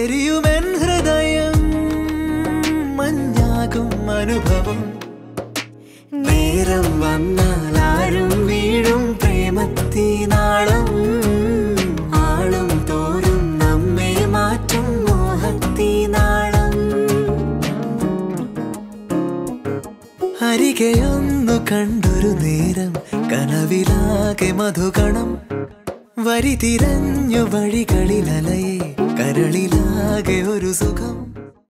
എരിയുമെൻ ഹൃദയം മഞ്ഞാകും അനുഭവം നേരം വന്നാൽ ആരും വീഴും പ്രേമത്തിനാളം ആളും തോറും നമ്മെ മാറ്റും മോഹത്തിനാളം അരികെയൊന്നു കണ്ടൊരു നേരം കനവിലാകെ മധുകണം വരി തിരഞ്ഞു വഴികളിലലയെ കരളിലാകെ ഒരു സുഖം